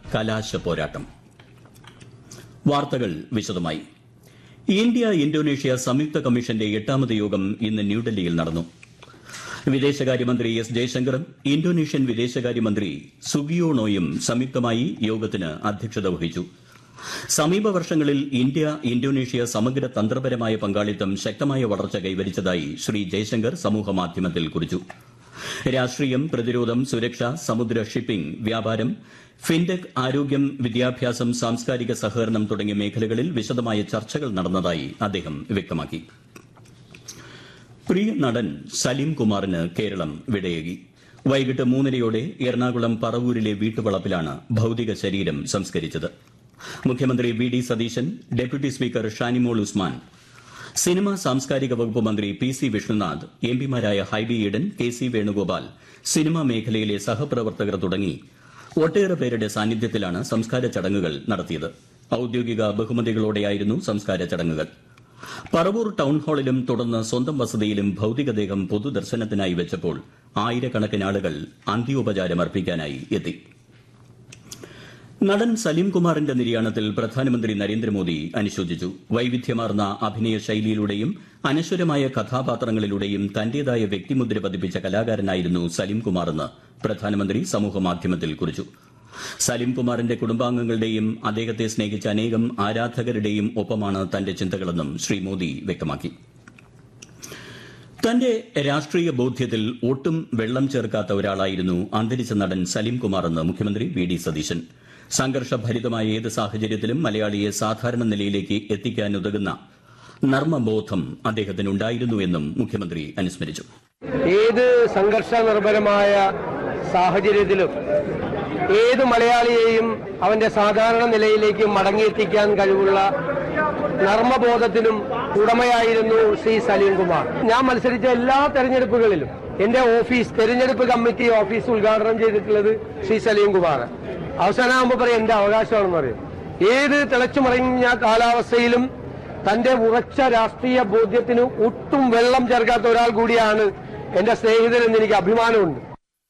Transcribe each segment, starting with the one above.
കലാശ പോരാട്ടം വാർത്തകൾ വിശദമായി ഇന്ത്യ ഇന്തോനേഷ്യ സംയുക്ത കമ്മീഷന്റെ എട്ടാമത് യോഗം ഇന്ന് ന്യൂഡൽഹിയിൽ നടന്നു വിദേശകാര്യമന്ത്രി എസ് ജയശങ്കറും ഇന്തോനേഷ്യൻ വിദേശകാര്യമന്ത്രി സുഗിയോണോയും സംയുക്തമായി യോഗത്തിന് അധ്യക്ഷത വഹിച്ചു സമീപ വർഷങ്ങളിൽ ഇന്ത്യ ഇന്തോനേഷ്യ സമഗ്ര തന്ത്രപരമായ പങ്കാളിത്തം ശക്തമായ വളർച്ച കൈവരിച്ചതായി ശ്രീ ജയശങ്കർ സമൂഹമാധ്യമത്തിൽ കുറിച്ചു രാഷ്ട്രീയം പ്രതിരോധം സുരക്ഷ സമുദ്ര ഷിപ്പിംഗ് വ്യാപാരം ഫിൻടെക് ആരോഗ്യം വിദ്യാഭ്യാസം സാംസ്കാരിക സഹകരണം തുടങ്ങിയ മേഖലകളിൽ വിശദമായ ചർച്ചകൾ നടന്നതായി അദ്ദേഹം വ്യക്തമാക്കി പ്രിയ നടൻ സലീം കുമാറിന് കേരളം വിടയേകി വൈകിട്ട് മൂന്നരയോടെ എറണാകുളം പറവൂരിലെ വീട്ടുവളപ്പിലാണ് ഭൌതിക ശരീരം സംസ്കരിച്ചത് മുഖ്യമന്ത്രി V D Satheesan deputy speaker Shanimol Usman cinema സാംസ്കാരിക വകുപ്പ് മന്ത്രി പി സി വിഷ്ണുനാഥ് എംപിമാരായ Hibi Eden K C Venugopal cinema മേഖലയിലെ സഹപ്രവർത്തകർ തുടങ്ങി ഒട്ടേറെ പേരുടെ സാന്നിധ്യത്തിലാണ് സംസ്കാര ചടങ്ങുകൾ നടത്തിയത് ഔദ്യോഗിക ബഹുമതികളോടെയായിരുന്നു സംസ്കാര ചടങ്ങുകൾ പറവൂർ ടൌൺ ഹാളിലും തുടർന്ന് സ്വന്തം വസതിയിലും ഭൌതികദേഹം പൊതുദർശനത്തിനായി വെച്ചപ്പോൾ ആയിരക്കണക്കിന് ആളുകൾ അന്ത്യോപചാരം അർപ്പിക്കാനായി എത്തി നടൻ സലീം കുമാറിന്റെ നിര്യാണത്തിൽ പ്രധാനമന്ത്രി നരേന്ദ്രമോദി അനുശോചിച്ചു വൈവിധ്യമാർന്ന അഭിനയ ശൈലിയിലൂടെയും അനശ്വരമായ കഥാപാത്രങ്ങളിലൂടെയും തന്റേതായ വ്യക്തിമുദ്ര പതിപ്പിച്ച കലാകാരനായിരുന്നു സലീം കുമാറെന്ന് പ്രധാനമന്ത്രി സമൂഹമാധ്യമത്തിൽ കുറിച്ചു സലീം കുമാറിന്റെ കുടുംബാംഗങ്ങളുടെയും അദ്ദേഹത്തെ സ്നേഹിച്ച അനേകം ആരാധകരുടെയും ഒപ്പമാണ് തന്റെ ചിന്തകളെന്നും ശ്രീ മോദി വ്യക്തമാക്കി തന്റെ രാഷ്ട്രീയ ബോധ്യത്തിൽ ഒട്ടും വെള്ളം ചേർക്കാത്ത ഒരാളായിരുന്നു അന്തരിച്ച നടൻ സലീം കുമാറെന്ന് മുഖ്യമന്ത്രി വി ഡി സതീശൻ സംഘർഷഭരിതമായ ഏത് സാഹചര്യത്തിലും മലയാളിയെ സാധാരണ നിലയിലേക്ക് എത്തിക്കാനുതകുന്ന നർമ്മബോധം അദ്ദേഹത്തിനുണ്ടായിരുന്നു എന്നും മുഖ്യമന്ത്രി അനുസ്മരിച്ചു ഏത് സംഘർഷ നിർഭരമായ സാഹചര്യത്തിലും ഏത് മലയാളിയെയും അവന്റെ സാധാരണ നിലയിലേക്ക് മടങ്ങിയെത്തിക്കാൻ കഴിവുള്ള നർമ്മബോധത്തിനും ഉടമയായിരുന്നു ശ്രീ സലീം കുമാർ ഞാൻ മത്സരിച്ച എല്ലാ തെരഞ്ഞെടുപ്പുകളിലും എന്റെ ഓഫീസ് തെരഞ്ഞെടുപ്പ് കമ്മിറ്റി ഓഫീസ് ഉദ്ഘാടനം ചെയ്തിട്ടുള്ളത് ശ്രീ സലീം കുമാർ അവസാനമാകുമ്പോൾ പറയും എന്റെ അവകാശമാണെന്ന് പറയും ഏത് തിളച്ചുമറിഞ്ഞ കാലാവസ്ഥയിലും തന്റെ ഉറച്ച രാഷ്ട്രീയ ബോധ്യത്തിന് ഒട്ടും വെള്ളം ചേർക്കാത്ത ഒരാൾ കൂടിയാണ് എന്റെ സ്നേഹിതൻ എന്ന് എനിക്ക് അഭിമാനമുണ്ട്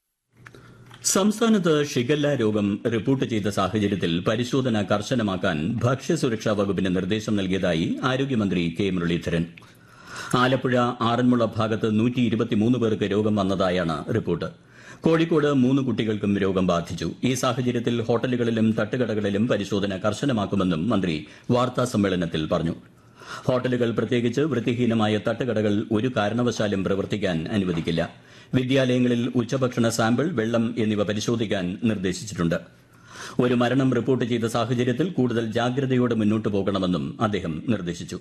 സംസ്ഥാനത്ത് ഷിഗല്ല രോഗം റിപ്പോർട്ട് ചെയ്ത സാഹചര്യത്തിൽ പരിശോധന കർശനമാക്കാൻ ഭക്ഷ്യസുരക്ഷാ വകുപ്പിന് നിർദ്ദേശം നൽകിയതായി ആരോഗ്യമന്ത്രി കെ മുരളീധരൻ ആലപ്പുഴ ആറന്മുള ഭാഗത്ത് നൂറ്റി ഇരുപത്തിമൂന്ന് പേർക്ക് രോഗം വന്നതായാണ് റിപ്പോർട്ട് കോഴിക്കോട് മൂന്ന് കുട്ടികൾക്കും രോഗം ബാധിച്ചു ഈ സാഹചര്യത്തിൽ ഹോട്ടലുകളിലും തട്ടുകടകളിലും പരിശോധന കർശനമാക്കുമെന്നും മന്ത്രി വാർത്താ സമ്മേളനത്തിൽ പറഞ്ഞു ഹോട്ടലുകൾ പ്രത്യേകിച്ച് വൃത്തിഹീനമായ തട്ടുകടകൾ ഒരു കാരണവശാലും പ്രവർത്തിക്കാൻ അനുവദിക്കില്ല വിദ്യാലയങ്ങളിൽ ഉച്ചഭക്ഷണ സാമ്പിൾ വെള്ളം എന്നിവ പരിശോധിക്കാൻ നിർദ്ദേശിച്ചിട്ടുണ്ട് ഒരു മരണം റിപ്പോർട്ട് ചെയ്ത സാഹചര്യത്തിൽ കൂടുതൽ ജാഗ്രതയോടെ മുന്നോട്ടു പോകണമെന്നും അദ്ദേഹം നിർദ്ദേശിച്ചു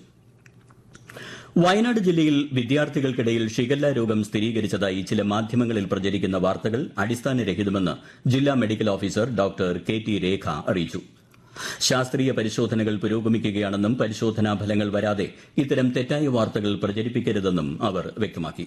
വയനാട് ജില്ലയിൽ വിദ്യാർത്ഥികൾക്കിടയിൽ ഷിഗല്ല രോഗം സ്ഥിരീകരിച്ചതായി ചില മാധ്യമങ്ങളിൽ പ്രചരിക്കുന്ന വാർത്തകൾ അടിസ്ഥാനരഹിതമെന്ന് ജില്ലാ medical officer doctor K T Rekha അറിയിച്ചു ശാസ്ത്രീയ പരിശോധനകൾ പുരോഗമിക്കുകയാണെന്നും പരിശോധനാ ഫലങ്ങൾ വരാതെ ഇത്തരം തെറ്റായ വാർത്തകൾ പ്രചരിപ്പിക്കരുതെന്നും അവർ വ്യക്തമാക്കി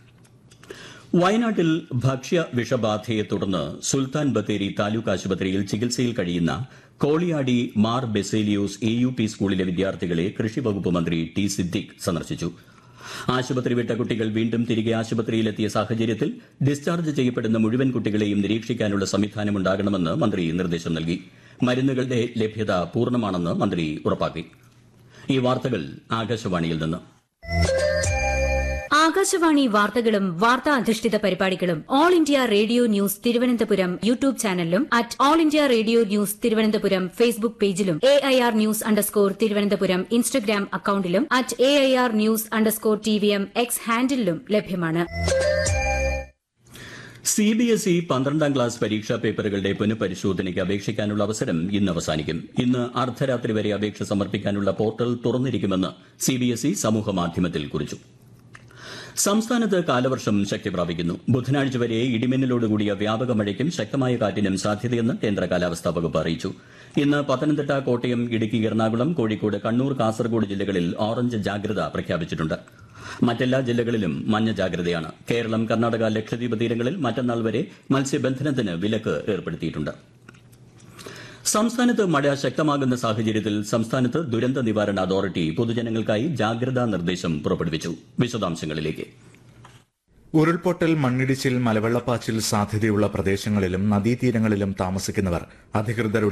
വയനാട്ടിൽ ഭക്ഷ്യ വിഷബാധയെ തുടർന്ന് സുൽത്താൻ ബത്തേരി താലൂക്ക് ആശുപത്രിയിൽ ചികിത്സയിൽ കഴിയുന്ന Koliyadi Mar Baselios A U P സ്കൂളിലെ വിദ്യാർത്ഥികളെ കൃഷിവകുപ്പ് മന്ത്രി ടി സിദ്ദിഖ് സന്ദർശിച്ചു ആശുപത്രി വിട്ട കുട്ടികൾ വീണ്ടും തിരികെ ആശുപത്രിയിലെത്തിയ സാഹചര്യത്തിൽ ഡിസ്ചാർജ് ചെയ്യപ്പെടുന്ന മുഴുവൻ കുട്ടികളെയും നിരീക്ഷിക്കാനുള്ള സംവിധാനമുണ്ടാകണമെന്ന് മന്ത്രി നിർദ്ദേശം നൽകി മരുന്നുകളുടെ ലഭ്യത പൂർണ്ണമാണെന്ന് മന്ത്രി ഉറപ്പാക്കി ഈ വാർത്തകൾ ആകാശവാണിയിൽ നിന്ന് ആകാശവാണി വാർത്തകളും വാർത്താ അധിഷ്ഠിത പരിപാടികളും all India radio news Thiruvananthapuram YouTube ചാനലിലും at all India radio news Thiruvananthapuram Facebook പേജിലും A I R news underscore Thiruvananthapuram Instagram അക്കൌണ്ടിലും at A I R news underscore T V M X ഹാൻഡിലും ലഭ്യമാണ് സി ബി എസ് ഇ പന്ത്രണ്ടാം class പരീക്ഷാ പേപ്പറുകളുടെ പുനഃപരിശോധനയ്ക്ക് അപേക്ഷിക്കാനുള്ള അവസരം ഇന്ന് അവസാനിക്കും ഇന്ന് അർദ്ധരാത്രി വരെ അപേക്ഷ സമർപ്പിക്കാനുള്ള പോർട്ടൽ തുറന്നിരിക്കുമെന്ന് സി ബി എസ് ഇ സമൂഹമാധ്യമത്തിൽ കുറിച്ചു സംസ്ഥാനത്ത് കാലവർഷം ശക്തി പ്രാപിക്കുന്നു ബുധനാഴ്ച വരെ ഇടിമിന്നലോടുകൂടിയ വ്യാപക മഴയ്ക്കും ശക്തമായ കാറ്റിനും സാധ്യതയെന്ന് കേന്ദ്ര കാലാവസ്ഥാ വകുപ്പ് അറിയിച്ചു ഇന്ന് പത്തനംതിട്ട കോട്ടയം ഇടുക്കി എറണാകുളം കോഴിക്കോട് കണ്ണൂർ കാസർഗോഡ് ജില്ലകളിൽ ഓറഞ്ച് ജാഗ്രത പ്രഖ്യാപിച്ചിട്ടുണ്ട് മറ്റെല്ലാ ജില്ലകളിലും മഞ്ഞ ജാഗ്രതയാണ് കേരളം കർണാടക ലക്ഷദ്വീപ് തീരങ്ങളിൽ മറ്റന്നാൾ വരെ മത്സ്യബന്ധനത്തിന് വിലക്ക് ഏർപ്പെടുത്തിയിട്ടുണ്ട് സംസ്ഥാനത്ത് മഴ ശക്തമാകുന്ന സാഹചര്യത്തിൽ സംസ്ഥാനത്ത് ദുരന്ത നിവാരണ അതോറിറ്റി പൊതുജനങ്ങൾക്കായി ജാഗ്രതാ നിർദ്ദേശം പുറപ്പെടുവിച്ചു വിശദാംശങ്ങളിലേക്ക് ഉരുൾപൊട്ടൽ മണ്ണിടിച്ചിൽ മലവെള്ളപ്പാച്ചിൽ സാധ്യതയുള്ള പ്രദേശങ്ങളിലും നദീതീരങ്ങളിലും താമസിക്കുന്നവർ അധികൃതരുടെ